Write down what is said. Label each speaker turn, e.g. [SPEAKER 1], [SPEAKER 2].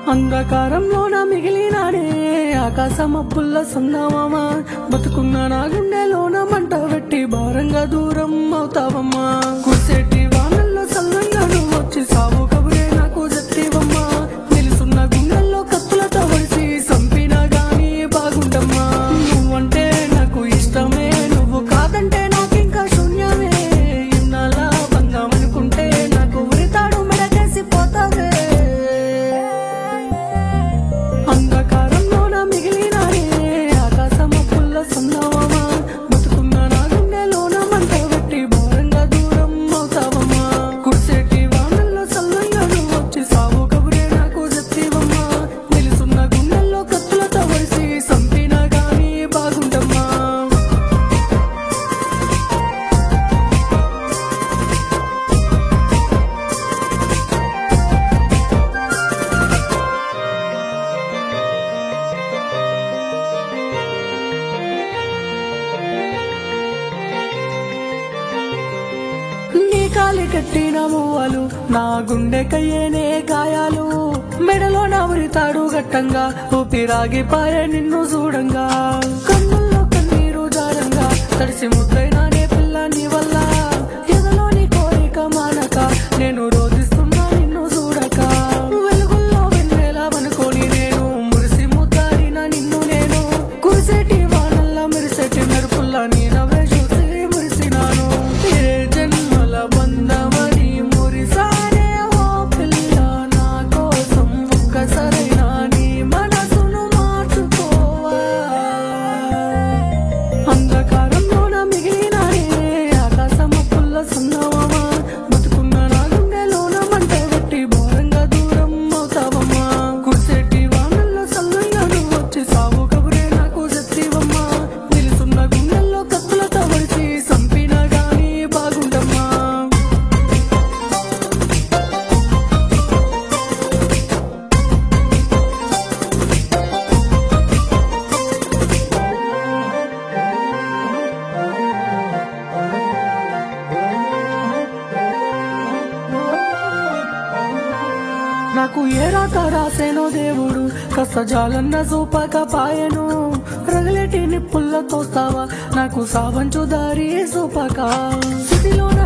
[SPEAKER 1] అంధకారంలోన మిగిలినాడే ఆకాశం అప్పుల్లో సున్నామా బతుకున్న నా గుండెలోన మంట పెట్టి భారంగా దూరం అవుతావమ్మా కుసేటి వానల్లో సల్లంగా నువ్వు వచ్చి సావు కబురే నాకు జత్తివమ్మా నిలుసున్న గుండెల్లో కత్తులతో వడిసి సంపినా గాని బాగుండమ్మా నువ్వంటే నాకు ఇష్టమే నువ్వు కాదంటే నాకింకా శూన్యమే ఇన్నాళ్ళ బంధం అనుకుంటే నాకు ఉరితాడు మెడకేసి పోతావే అంధకారంలోన మిగిలినాడే ఆకాశం అప్పుల్లో సున్నావమ్మా బతుకున్న నా గుండెలోన మంట పెట్టి భారంగా దూరం అవుతావమ్మా కుర్సేటి వానల్లో సల్లంగా నువ్వు వచ్చి సావు కబురే నాకు జత్తివమ్మా నిలుసున్న గుండెల్లో కత్తులతో వడిసి సంపినా గాని బాగుండమ్మా నీ కాలి కట్టిన మువ్వలు నా గుండెకయ్యేనే గాయాలు మెడలో నా ఉరితాడు గట్టంగా ఊపిరాగిపాయే నిన్ను చూడంగా కన్నుల్లో కన్నీరు జారంగా తడిసి ముద్దైనానే పిల్ల నీ వల్ల ఎదలోని కోరిక మానక నేను రోధిస్తున్నా నిన్ను చూడక వెలుగుల్లో వెన్నెలా అనుకోని నేను మురిసి ముద్దాడిన నిన్ను నేను కురిసేటి వానల్లా మెరిసేటి మెరుపుల్లా నీ నవ్వే చూసి మురిసినాను ఏ జన్మల బంధమని మురిసానే ఓ పిల్ల నా కోసం ఒక్కసారైనా నీ మనసును మార్చుకోవా అంధకారంలోన మిగిలినాడే ఆకాశం అప్పుల్లో సున్నావమ్మా బతుకున్న నా గుండెలోన మంట పెట్టి భారంగా దూరం అవుతావమ్మా కుర్సేటి వానల్లో సల్లంగా నువ్వు వచ్చి సావు కబురే నాకు జత్తివమ్మా నిలుసున్న గుండెల్లో కత్తులతో వడిసి సంపినా గాని బాగుండమ్మా నాకు ఏ రాత రాసేనో దేవుడు కష్ట జాలన్న చూపక పాయను రగలేటి నిప్పుల్లో తోస్తావా నాకు సావంచు దారి చూపక స్థితిలోన